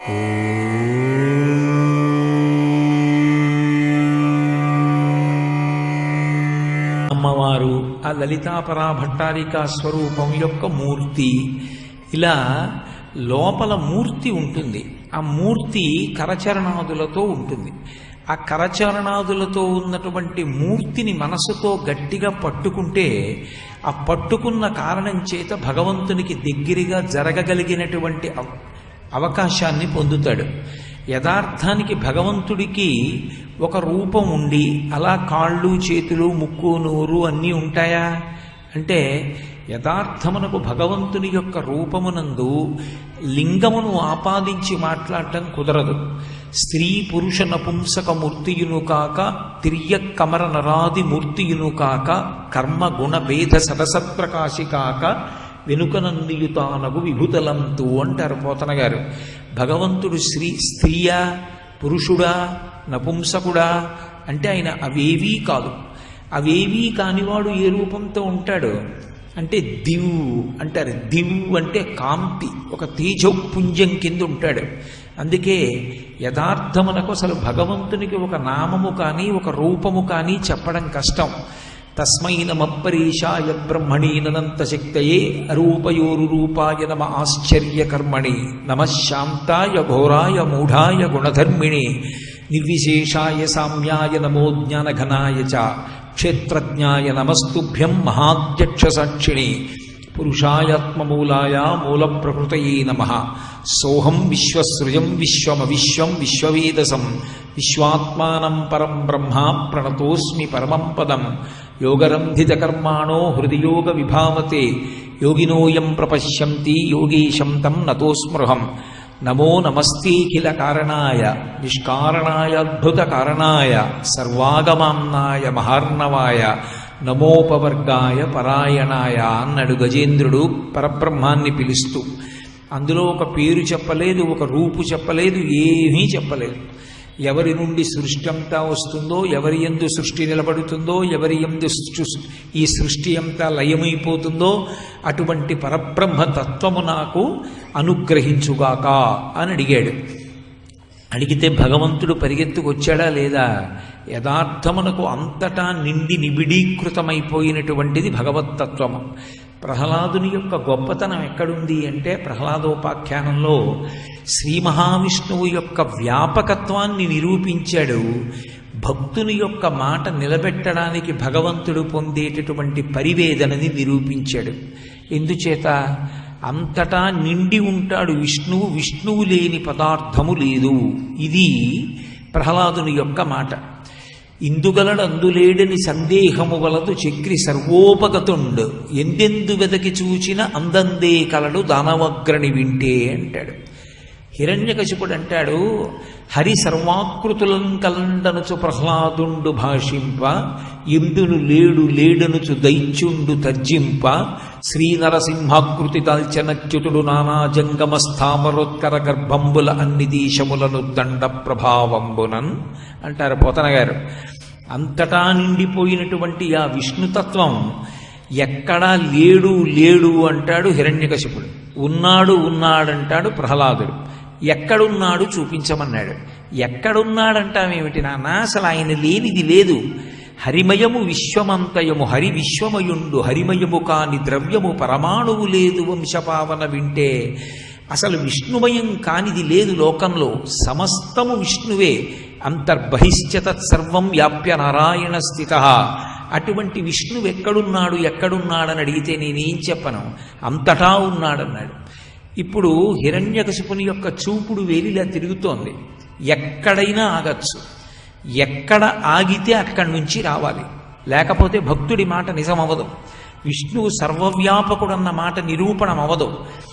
అమ్మవారు ఆ లలితాపరా భట్టారిక స్వరూపం యొక్క మూర్తి ఇలా లోపల మూర్తి ఉంటుంది ఆ మూర్తి కరచరణాదులతో ఉంటుంది ఆ కరచరణాదులతో ఉన్నటువంటి మూర్తిని మనసుతో గట్టిగా పట్టుకుంటే ఆ పట్టుకున్న కారణం చేత భగవంతునికి దగ్గరగా జరగగలిగినటువంటి అవ- అవకాశాన్ని పొందుతాడు యథార్థానికి భగవంతుడికి ఒక రూపం ఉండి అలా కాళ్ళు చేతులు ముక్కు నోరు అన్నీ ఉంటాయా అంటే యథార్థమునకు భగవంతుని యొక్క రూపమునందు లింగమును ఆపాదించి మాట్లాడటం కుదరదు స్త్రీ పురుష నపుంసక మూర్తియును కాక తిర్య కమర నరాది మూర్తియును కాక కర్మ గుణ భేద సరసత్ప్రకాశి కాక వెనుకనందియుతానగు విభుతలంతు అంటారు పోతన గారు భగవంతుడు స్త్రీ స్త్రీయా పురుషుడా నపుంసకుడా అంటే ఆయన అవేవీ కాదు అవేవీ కానివాడు ఏ రూపంతో ఉంటాడు అంటే దివ్ అంటారు దివ్ అంటే కాంతి ఒక తేజపుంజం కింద ఉంటాడు అందుకే యథార్థమునకు అసలు భగవంతునికి ఒక నామము కానీ ఒక రూపము కానీ చెప్పడం కష్టం తస్మై నమపరీషాయ బ్రహ్మణి ననంత శక్తయే అరూపయోరు రూపాయ నమ ఆశ్చర్యకర్మణి నమ శాంతాయ ఘోరాయ మూఢాయ గుణధర్మిణి నిర్విశేషాయ సామ్యాయ నమో జ్ఞానఘనాయ చ క్షేత్రజ్ఞాయ నమస్తుభ్యం మహాధ్యక్ష సాక్షిణి పురుషాయాత్మమూలాయ మూల ప్రకృతయే నమ సోహం విశ్వసృజం విశ్వమవిశ్వం విశ్వవేదసం విశ్వాత్మానం పరం బ్రహ్మ ప్రణతోస్మి పరమం పదం యోగరంధితకర్మాణో హృదయోగ విభావతే యోగినోయం ప్రపశ్యంతి యోగీశం తం నతోస్మృహం నమో నమస్తేఖిల కారణాయ నిష్కారణాయ అద్భుత కారణాయ సర్వాగమాంనాయ మహార్ణవాయ నమోపవర్గాయ పరాయణాయ అన్నాడు గజేంద్రుడు పరబ్రహ్మాన్ని పిలుస్తూ అందులో ఒక పేరు చెప్పలేదు ఒక రూపు చెప్పలేదు ఏమీ చెప్పలేదు ఎవరి నుండి సృష్టి అంతా వస్తుందో ఎవరి ఎందు సృష్టి నిలబడుతుందో ఎవరి ఎందు సృ- ఈ సృష్టి అంతా లయమైపోతుందో అటువంటి పరబ్రహ్మ తత్వము నాకు అనుగ్రహించుగాక అని అడిగాడు అడిగితే భగవంతుడు పరిగెత్తుకొచ్చాడా లేదా యథార్థమునకు అంతటా నిండి నిబిడీకృతమైపోయినటువంటిది భగవత్తత్వము ప్రహ్లాదుని యొక్క గొప్పతనం ఎక్కడుంది అంటే ప్రహ్లాదోపాఖ్యానంలో శ్రీ మహావిష్ణువు యొక్క వ్యాపకత్వాన్ని నిరూపించాడు భక్తుని యొక్క మాట నిలబెట్టడానికి భగవంతుడు పొందేటటువంటి పరివేదనని నిరూపించాడు ఎందుచేత అంతటా నిండి ఉంటాడు విష్ణువు విష్ణువు లేని పదార్థము లేదు ఇది ప్రహ్లాదుని యొక్క మాట ఇందుగలడు అందులేడని సందేహము వలదు చక్రి సర్వోపగతుండు ఎందెందు వెదకి చూచిన అందందే కలడు దానవగ్రణి వింటే అంటాడు హిరణ్యకశిపుడు అంటాడు హరి సర్వాకృతులం కలండనుచు ప్రహ్లాదుండు భాషింప ఇందును లేడు లేడనుచు దైత్యుండు తర్జింప శ్రీనరసింహాకృతి దాల్చనచ్యుతుడు నానా జంగమ స్థామరోత్కర గర్భంబుల అన్ని దేశములను దండ ప్రభావంబునన్ అంటారు పోతన గారు అంతటా నిండిపోయినటువంటి ఆ విష్ణుతత్వం ఎక్కడా లేడు లేడు అంటాడు హిరణ్యకశిపుడు ఉన్నాడు ఉన్నాడంటాడు ప్రహ్లాదుడు ఎక్కడున్నాడు చూపించమన్నాడు ఎక్కడున్నాడంటావేమిటి నాన్న అసలు ఆయన లేనిది లేదు హరిమయము విశ్వమంతయము హరి విశ్వమయుండు హరిమయము కాని ద్రవ్యము పరమాణువు లేదు వంశపావన వింటే అసలు విష్ణుమయం కానిది లేదు లోకంలో సమస్తము విష్ణువే అంతర్బహిశ్చ తత్సర్వం వ్యాప్య నారాయణ స్థిత అటువంటి విష్ణువు ఎక్కడున్నాడు ఎక్కడున్నాడని అడిగితే నేనేం చెప్పను అంతటా ఉన్నాడన్నాడు ఇప్పుడు హిరణ్యకశిపుని యొక్క చూపుడు వేలిలా తిరుగుతోంది ఎక్కడైనా ఆగచ్చు ఎక్కడ ఆగితే అక్కడి నుంచి రావాలి లేకపోతే భక్తుడి మాట నిజమవదు విష్ణువు సర్వవ్యాపకుడన్న మాట నిరూపణం అవదు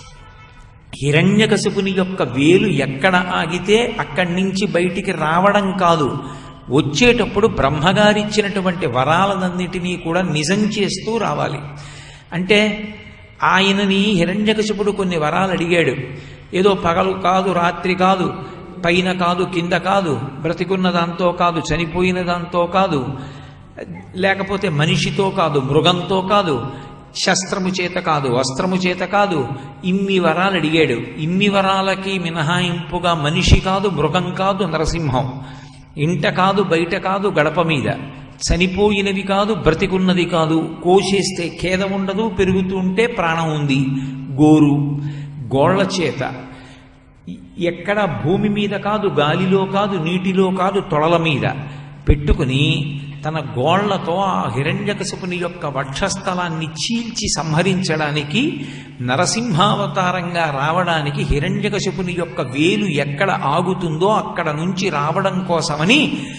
హిరణ్యకశిపుని యొక్క వేలు ఎక్కడ ఆగితే అక్కడి నుంచి బయటికి రావడం కాదు వచ్చేటప్పుడు బ్రహ్మగారిచ్చినటువంటి వరాలనన్నిటినీ కూడా నిజం చేస్తూ రావాలి అంటే ఆయనని హిరణ్యకశిపుడు కొన్ని వరాలు అడిగాడు ఏదో పగలు కాదు రాత్రి కాదు పైన కాదు కింద కాదు బ్రతికున్న దాంతో కాదు చనిపోయిన దాంతో కాదు లేకపోతే మనిషితో కాదు మృగంతో కాదు శస్త్రము చేత కాదు వస్త్రము చేత కాదు ఇన్ని వరాలు అడిగాడు ఇన్ని వరాలకి మినహాయింపుగా మనిషి కాదు మృగం కాదు నరసింహం ఇంట కాదు బయట కాదు గడప మీద చనిపోయినది కాదు బ్రతికున్నది కాదు కోసేస్తే ఖేదం ఉండదు పెరుగుతూ ఉంటే ప్రాణం ఉంది గోరు గోళ్ల చేత ఎక్కడ భూమి మీద కాదు గాలిలో కాదు నీటిలో కాదు తొడల మీద పెట్టుకుని తన గోళ్లతో ఆ హిరణ్యకశపుని యొక్క వక్షస్థలాన్ని చీల్చి సంహరించడానికి నరసింహావతారంగా రావడానికి హిరణ్యకశపుని యొక్క వేలు ఎక్కడ ఆగుతుందో అక్కడ నుంచి రావడం కోసమని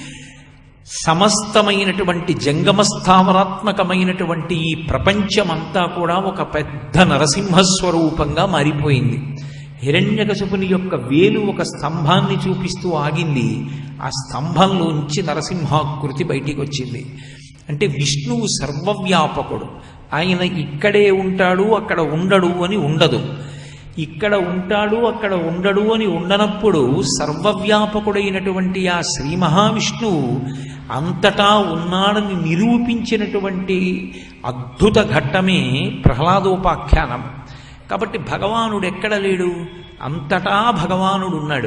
సమస్తమైనటువంటి జంగమస్థావరాత్మకమైనటువంటి ఈ ప్రపంచమంతా కూడా ఒక పెద్ద నరసింహస్వరూపంగా మారిపోయింది హిరణ్యకశపుని యొక్క వేలు ఒక స్తంభాన్ని చూపిస్తూ ఆగింది ఆ స్తంభంలోంచి నరసింహాకృతి బయటికి వచ్చింది అంటే విష్ణువు సర్వవ్యాపకుడు ఆయన ఇక్కడే ఉంటాడు అక్కడ ఉండడు అని ఉండదు ఇక్కడ ఉంటాడు అక్కడ ఉండడు అని ఉండనప్పుడు సర్వవ్యాపకుడైనటువంటి ఆ శ్రీ మహావిష్ణువు అంతటా ఉన్నాడని నిరూపించినటువంటి అద్భుత ఘట్టమే ప్రహ్లాదోపాఖ్యానం కాబట్టి భగవానుడు ఎక్కడ లేడు అంతటా భగవానుడు ఉన్నాడు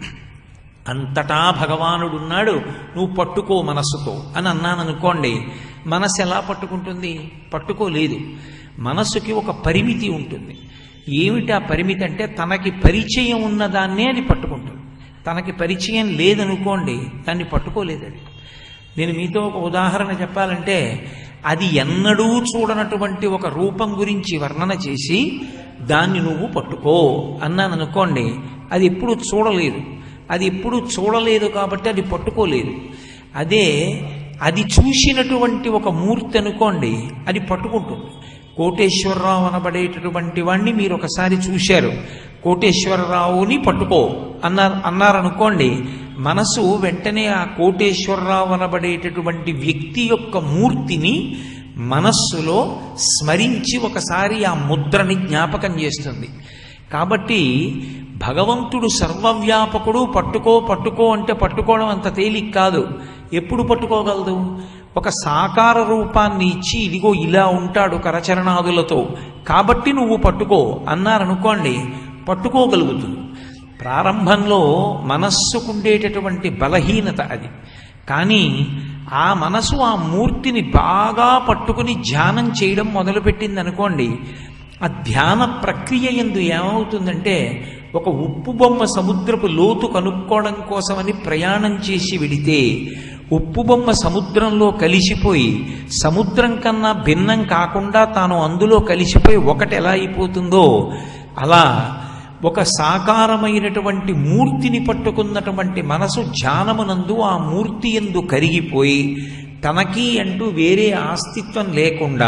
అంతటా భగవానుడు ఉన్నాడు నువ్వు పట్టుకో మనస్సుతో అని అన్నాను అనుకోండి మనసు ఎలా పట్టుకుంటుంది పట్టుకోలేదు మనస్సుకి ఒక పరిమితి ఉంటుంది ఏమిటి ఆ పరిమితి అంటే తనకి పరిచయం ఉన్నదాన్నే అది పట్టుకుంటుంది తనకి పరిచయం లేదనుకోండి దాన్ని పట్టుకోలేదు అది నేను మీతో ఒక ఉదాహరణ చెప్పాలంటే అది ఎన్నడూ చూడనటువంటి ఒక రూపం గురించి వర్ణన చేసి దాన్ని నువ్వు పట్టుకో అన్నాను అనుకోండి అది ఎప్పుడు చూడలేదు అది ఎప్పుడు చూడలేదు కాబట్టి అది పట్టుకోలేదు అదే అది చూసినటువంటి ఒక మూర్తి అనుకోండి అది పట్టుకుంటుంది కోటేశ్వరరావు అనబడేటటువంటి వాణ్ణి మీరు ఒకసారి చూశారు కోటేశ్వరరావుని పట్టుకో అన్నారు అన్నారనుకోండి మనసు వెంటనే ఆ కోటేశ్వరరావు అనబడేటటువంటి వ్యక్తి యొక్క మూర్తిని మనస్సులో స్మరించి ఒకసారి ఆ ముద్రని జ్ఞాపకం చేస్తుంది కాబట్టి భగవంతుడు సర్వవ్యాపకుడు పట్టుకో పట్టుకో అంటే పట్టుకోవడం అంత తేలిక కాదు ఎప్పుడు పట్టుకోగలదు ఒక సాకార రూపాన్ని ఇచ్చి ఇదిగో ఇలా ఉంటాడు కరచరణాదులతో కాబట్టి నువ్వు పట్టుకో అన్నారనుకోండి పట్టుకోగలుగుతుంది ప్రారంభంలో మనస్సుకుండేటటువంటి బలహీనత అది కానీ ఆ మనసు ఆ మూర్తిని బాగా పట్టుకుని ధ్యానం చేయడం మొదలుపెట్టింది అనుకోండి ఆ ధ్యాన ప్రక్రియ ఎందు ఏమవుతుందంటే ఒక ఉప్పు బొమ్మ సముద్రపు లోతు కనుక్కోవడం కోసమని ప్రయాణం చేసి వెడితే ఉప్పు బొమ్మ సముద్రంలో కలిసిపోయి సముద్రం కన్నా భిన్నం కాకుండా తాను అందులో కలిసిపోయి ఒకటి ఎలా అయిపోతుందో అలా ఒక సాకారమైనటువంటి మూర్తిని పట్టుకున్నటువంటి మనసు ధ్యానమునందు ఆ మూర్తి ఎందు కరిగిపోయి తనకి అంటూ వేరే ఆస్తిత్వం లేకుండా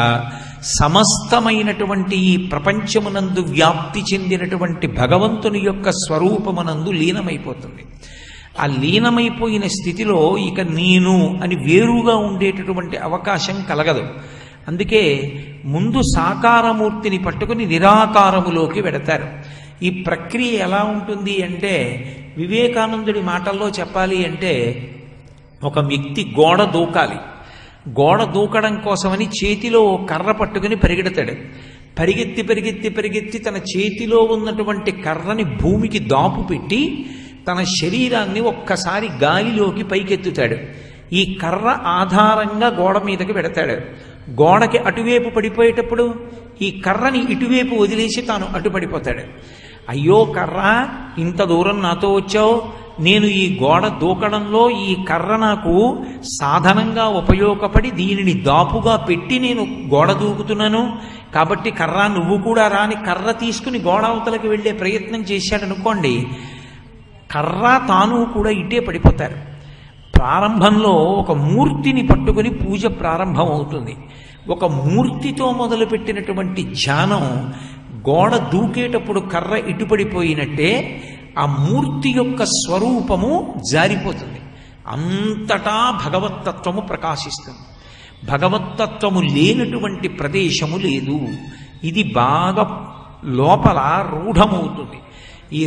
సమస్తమైనటువంటి ఈ ప్రపంచమునందు వ్యాప్తి చెందినటువంటి భగవంతుని యొక్క స్వరూపమునందు లీనమైపోతుంది ఆ లీనమైపోయిన స్థితిలో ఇక నేను అని వేరుగా ఉండేటటువంటి అవకాశం కలగదు అందుకే ముందు సాకారమూర్తిని పట్టుకుని నిరాకారములోకి వెడతారు ఈ ప్రక్రియ ఎలా ఉంటుంది అంటే వివేకానందుడి మాటల్లో చెప్పాలి అంటే ఒక వ్యక్తి గోడ దూకాలి గోడ దూకడం కోసమని చేతిలో ఓ కర్ర పట్టుకుని పరిగెడతాడు పరిగెత్తి పరిగెత్తి పరిగెత్తి తన చేతిలో ఉన్నటువంటి కర్రని భూమికి దాపు పెట్టి తన శరీరాన్ని ఒక్కసారి గాలిలోకి పైకెత్తుతాడు ఈ కర్ర ఆధారంగా గోడ మీదకి పెడతాడు గోడకి అటువైపు పడిపోయేటప్పుడు ఈ కర్రని ఇటువైపు వదిలేసి తాను అటు పడిపోతాడు అయ్యో కర్ర ఇంత దూరం నాతో వచ్చావు నేను ఈ గోడ దూకడంలో ఈ కర్ర నాకు సాధనంగా ఉపయోగపడి దీనిని దాపుగా పెట్టి నేను గోడ దూకుతున్నాను కాబట్టి కర్ర నువ్వు కూడా రాని కర్ర తీసుకుని గోడ అవతలకి వెళ్ళే ప్రయత్నం చేశాడనుకోండి కర్ర తాను కూడా ఇటే పడిపోతారు ప్రారంభంలో ఒక మూర్తిని పట్టుకుని పూజ ప్రారంభం అవుతుంది ఒక మూర్తితో మొదలుపెట్టినటువంటి ధ్యానం గోడ దూకేటప్పుడు కర్ర ఇటుపడిపోయినట్టే ఆ మూర్తి యొక్క స్వరూపము జారిపోతుంది అంతటా భగవత్తత్వము ప్రకాశిస్తుంది భగవత్తత్వము లేనటువంటి ప్రదేశము లేదు ఇది బాగా లోపల రూఢమవుతుంది ఈ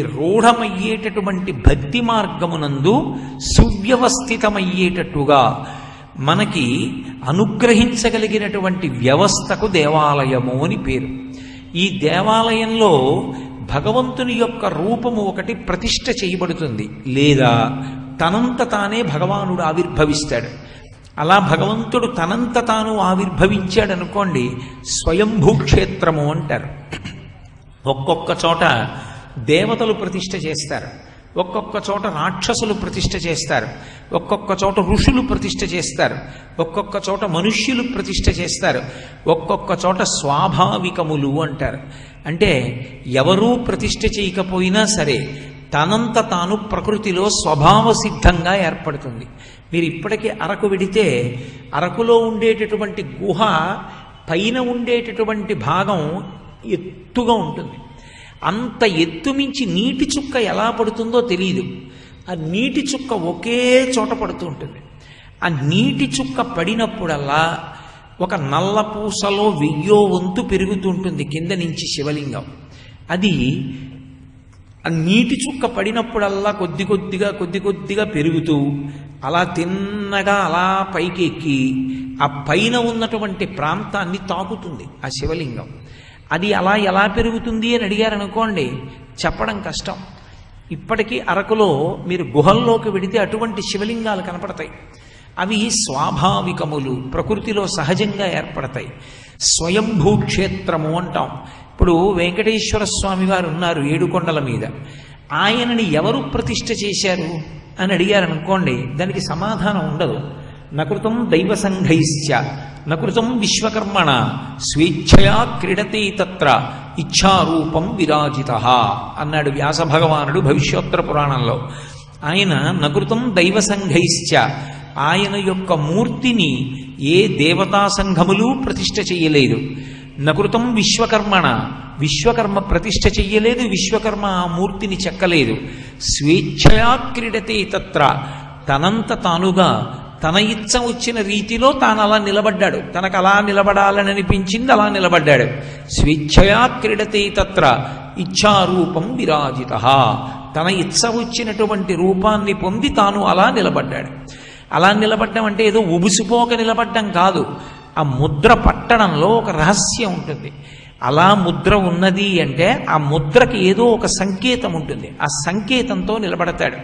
రూఢమయ్యేటటువంటి భక్తి మార్గమునందు సువ్యవస్థితమయ్యేటట్టుగా మనకి అనుగ్రహించగలిగినటువంటి వ్యవస్థకు దేవాలయము అని పేరు ఈ దేవాలయంలో భగవంతుని యొక్క రూపము ఒకటి ప్రతిష్ఠ చేయబడుతుంది లేదా తనంత తానే భగవానుడు ఆవిర్భవిస్తాడు అలా భగవంతుడు తనంత తాను ఆవిర్భవించాడు అనుకోండి స్వయంభూ క్షేత్రము అంటారు ఒక్కొక్క చోట దేవతలు ప్రతిష్ఠ చేస్తారు ఒక్కొక్క చోట రాక్షసులు ప్రతిష్ఠ చేస్తారు ఒక్కొక్క చోట ఋషులు ప్రతిష్ఠ చేస్తారు ఒక్కొక్క చోట మనుష్యులు ప్రతిష్ఠ చేస్తారు ఒక్కొక్క చోట స్వాభావికములు అంటారు అంటే ఎవరూ ప్రతిష్ఠ చేయకపోయినా సరే తనంత తాను ప్రకృతిలో స్వభావ సిద్ధంగా ఏర్పడుతుంది మీరు ఇప్పటికీ అరకు వెడితే అరకులో ఉండేటటువంటి గుహ పైన ఉండేటటువంటి భాగం ఎత్తుగా ఉంటుంది అంత ఎత్తు మించి నీటి చుక్క ఎలా పడుతుందో తెలియదు ఆ నీటి చుక్క ఒకే చోట పడుతూ ఉంటుంది ఆ నీటి చుక్క పడినప్పుడల్లా ఒక నల్ల పూసలో వెయ్యో వంతు పెరుగుతుంటుంది కింద నుంచి శివలింగం అది ఆ నీటి చుక్క పడినప్పుడల్లా కొద్ది కొద్దిగా కొద్ది కొద్దిగా పెరుగుతూ అలా తిన్నగా అలా పైకి ఎక్కి ఆ పైన ఉన్నటువంటి ప్రాంతాన్ని తాకుతుంది ఆ శివలింగం అది అలా ఎలా పెరుగుతుంది అని అడిగారనుకోండి చెప్పడం కష్టం ఇప్పటికీ అరకులో మీరు గుహల్లోకి వెడితే అటువంటి శివలింగాలు కనపడతాయి అవి స్వాభావికములు ప్రకృతిలో సహజంగా ఏర్పడతాయి స్వయంభూ క్షేత్రము అంటాం ఇప్పుడు వెంకటేశ్వర స్వామి వారు ఉన్నారు ఏడుకొండల మీద ఆయనని ఎవరు ప్రతిష్ఠ చేశారు అని అడిగారనుకోండి దానికి సమాధానం ఉండదు నకృతం దైవ సంఘైశ్చ నకృతం విశ్వకర్మణ స్వేచ్ఛయా క్రీడతే తత్ర ఇచ్ఛారూపం విరాజిత అన్నాడు వ్యాస భగవానుడు భవిష్యోత్తర పురాణంలో ఆయన నకృతం దైవ సంఘైశ్చ ఆయన యొక్క మూర్తిని ఏ దేవతా సంఘములు ప్రతిష్ఠ చెయ్యలేదు నకృతం విశ్వకర్మణ విశ్వకర్మ ప్రతిష్ఠ చెయ్యలేదు విశ్వకర్మ ఆ మూర్తిని చెక్కలేదు స్వేచ్ఛయా క్రీడతే తత్ర తనంత తానుగా తన ఇచ్చ వచ్చిన రీతిలో తాను అలా నిలబడ్డాడు తనకు అలా నిలబడాలని అనిపించింది అలా నిలబడ్డాడు స్వేచ్ఛయా క్రీడతే తత్ర ఇచ్ఛారూపం విరాజిత తన ఇచ్చ వచ్చినటువంటి రూపాన్ని పొంది తాను అలా నిలబడ్డాడు అలా నిలబడ్డం అంటే ఏదో ఉబుసిపోక నిలబడ్డం కాదు ఆ ముద్ర పట్టడంలో ఒక రహస్యం ఉంటుంది అలా ముద్ర ఉన్నది అంటే ఆ ముద్రకి ఏదో ఒక సంకేతం ఉంటుంది ఆ సంకేతంతో నిలబడతాడు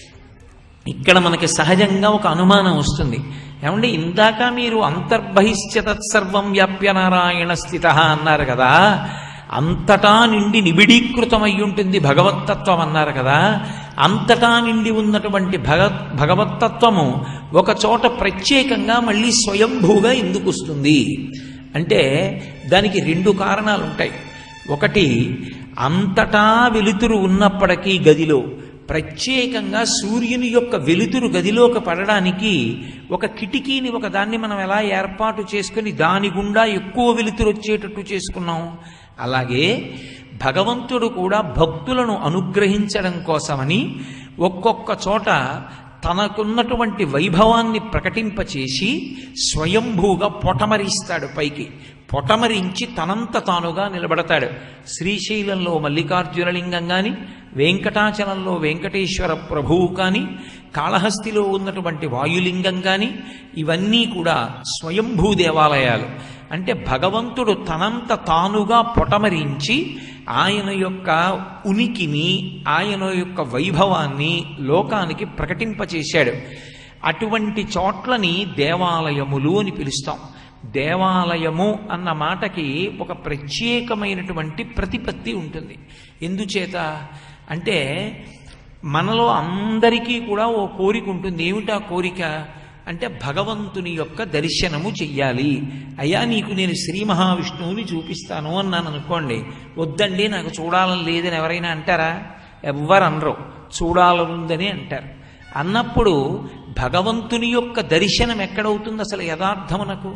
ఇక్కడ మనకి సహజంగా ఒక అనుమానం వస్తుంది ఏమంటే ఇందాక మీరు అంతర్బహిష్య తత్సర్వం వ్యాప్య నారాయణ స్థిత అన్నారు కదా అంతటా నిండి నిబిడీకృతమై ఉంటుంది భగవత్తత్వం అన్నారు కదా అంతటా నిండి ఉన్నటువంటి భగ భగవత్తత్వము ఒక చోట ప్రత్యేకంగా మళ్ళీ స్వయంభూగా ఎందుకు వస్తుంది అంటే దానికి రెండు కారణాలు ఉంటాయి ఒకటి అంతటా వెలుతురు ఉన్నప్పటికీ గదిలో ప్రత్యేకంగా సూర్యుని యొక్క వెలుతురు గదిలోకి పడడానికి ఒక కిటికీని ఒక దాన్ని మనం ఎలా ఏర్పాటు చేసుకుని దాని గుండా ఎక్కువ వెలుతురు వచ్చేటట్టు చేసుకున్నాం అలాగే భగవంతుడు కూడా భక్తులను అనుగ్రహించడం కోసమని ఒక్కొక్క చోట తనకున్నటువంటి వైభవాన్ని ప్రకటింపచేసి స్వయంభూగా పొటమరిస్తాడు పైకి పొటమరించి తనంత తానుగా నిలబడతాడు శ్రీశైలంలో మల్లికార్జునలింగం కానీ వెంకటాచలంలో వెంకటేశ్వర ప్రభువు కానీ కాళహస్తిలో ఉన్నటువంటి వాయులింగం కానీ ఇవన్నీ కూడా స్వయంభూ దేవాలయాలు అంటే భగవంతుడు తనంత తానుగా పొటమరించి ఆయన యొక్క ఉనికిని ఆయన యొక్క వైభవాన్ని లోకానికి ప్రకటింపచేశాడు అటువంటి చోట్లని దేవాలయములు అని పిలుస్తాం దేవాలయము అన్న మాటకి ఒక ప్రత్యేకమైనటువంటి ప్రతిపత్తి ఉంటుంది ఎందుచేత అంటే మనలో అందరికీ కూడా ఓ కోరిక ఉంటుంది ఏమిటా కోరిక అంటే భగవంతుని యొక్క దర్శనము చెయ్యాలి అయ్యా నీకు నేను శ్రీ మహావిష్ణువుని చూపిస్తాను అన్నాను అనుకోండి వద్దండి నాకు చూడాలని లేదని ఎవరైనా అంటారా ఎవ్వరు అనరు చూడాలనుందని అంటారు అన్నప్పుడు భగవంతుని యొక్క దర్శనం ఎక్కడవుతుంది అసలు యథార్థమునకు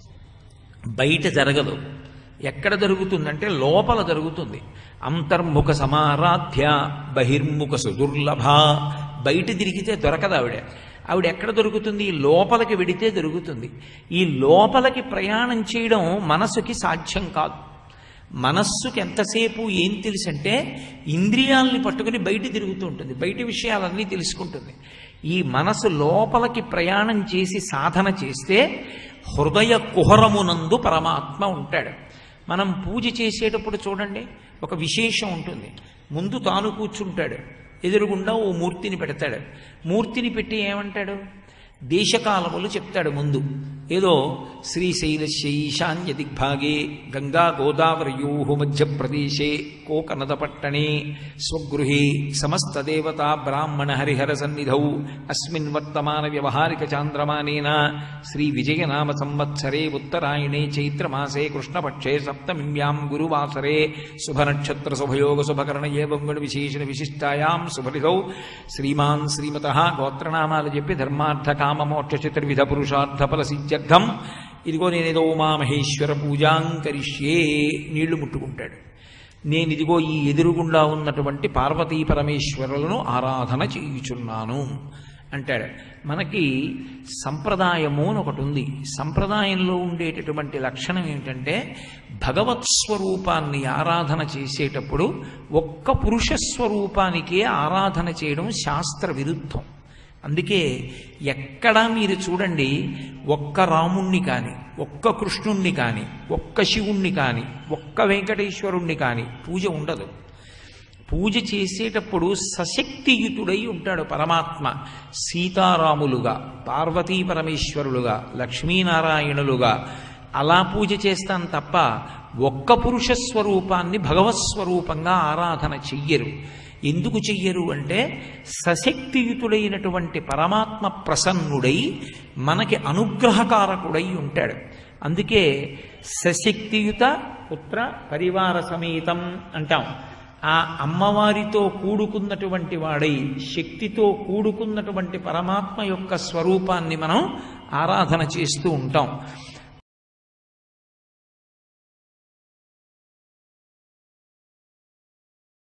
బయట జరగదు ఎక్కడ జరుగుతుందంటే లోపల జరుగుతుంది అంతర్ముఖ సమారాధ్య బహిర్ముఖ సుదుర్లభ బయట తిరిగితే దొరకదు ఆవిడ ఆవిడ ఎక్కడ దొరుకుతుంది ఈ లోపలికి వెడితే దొరుకుతుంది ఈ లోపలికి ప్రయాణం చేయడం మనసుకి సాధ్యం కాదు మనస్సుకి ఎంతసేపు ఏం తెలుసంటే ఇంద్రియాలని పట్టుకుని బయట తిరుగుతూ ఉంటుంది బయట విషయాలన్నీ తెలుసుకుంటుంది ఈ మనసు లోపలికి ప్రయాణం చేసి సాధన చేస్తే హృదయ కుహరమునందు పరమాత్మ ఉంటాడు మనం పూజ చేసేటప్పుడు చూడండి ఒక విశేషం ఉంటుంది ముందు తాను కూర్చుంటాడు ఎదురుగుండా ఓ మూర్తిని పెడతాడు మూర్తిని పెట్టి ఏమంటాడు దేశకాలములు చెప్తాడు ముందు ఏదో శ్రీశైలస్య ఈశాన్య దిగ్భాగే గంగా గోదావరియో మధ్యప్రదేశే కోకనదపట్టణే స్వగృహే సమస్త దేవతా బ్రాహ్మణ హరిహర సన్నిధౌ అస్మిన్ వర్తమాన వ్యవహారిక చాంద్రమానేన శ్రీ విజయనామ సంవత్సరే ఉత్తరాయణే చైత్రమాసే కృష్ణపక్షే సప్తమిమ్యాం గురువాసరే శుభనక్షత్ర శుభయోగ శుభకరణ ఏవంగణ విశేషణ విశిష్టాయాం శుభరిధౌ శ్రీమాన్ శ్రీమత గోత్రనామాలు చెప్పి ధర్మార్థ కామ మోక్ష చతుర్విధ పురుషార్థ ఫల సిద్ధ్యర్థం ఇదిగో నేనేదో ఉమామహేశ్వర పూజాం కరిష్యే నీళ్లు ముట్టుకుంటాడు నేను ఇదిగో ఈ ఎదురుగుండా ఉన్నటువంటి పార్వతీ పరమేశ్వరులను ఆరాధన చేయుచున్నాను అంటాడు మనకి సంప్రదాయము అని ఒకటి ఉంది సంప్రదాయంలో ఉండేటటువంటి లక్షణం ఏమిటంటే భగవత్ స్వరూపాన్ని ఆరాధన చేసేటప్పుడు ఒక్క పురుష స్వరూపానికే ఆరాధన చేయడం శాస్త్ర విరుద్ధం అందుకే ఎక్కడా మీరు చూడండి ఒక్క రాముణ్ణి కానీ ఒక్క కృష్ణుణ్ణి కానీ ఒక్క శివుణ్ణి కానీ ఒక్క వెంకటేశ్వరుణ్ణి కానీ పూజ ఉండదు పూజ చేసేటప్పుడు సశక్తియుతుడై ఉంటాడు పరమాత్మ సీతారాములుగా పార్వతీ పరమేశ్వరులుగా లక్ష్మీనారాయణులుగా అలా పూజ చేస్తాం తప్ప ఒక్క పురుష స్వరూపాన్ని భగవత్ స్వరూపంగా ఆరాధన చెయ్యరు ఎందుకు చెయ్యరు అంటే సశక్తియుతుడైనటువంటి పరమాత్మ ప్రసన్నుడై మనకి అనుగ్రహకారకుడై ఉంటాడు అందుకే సశక్తియుత పుత్ర పరివార సమేతం అంటాం ఆ అమ్మవారితో కూడుకున్నటువంటి వాడై శక్తితో కూడుకున్నటువంటి పరమాత్మ యొక్క స్వరూపాన్ని మనం ఆరాధన చేస్తూ ఉంటాం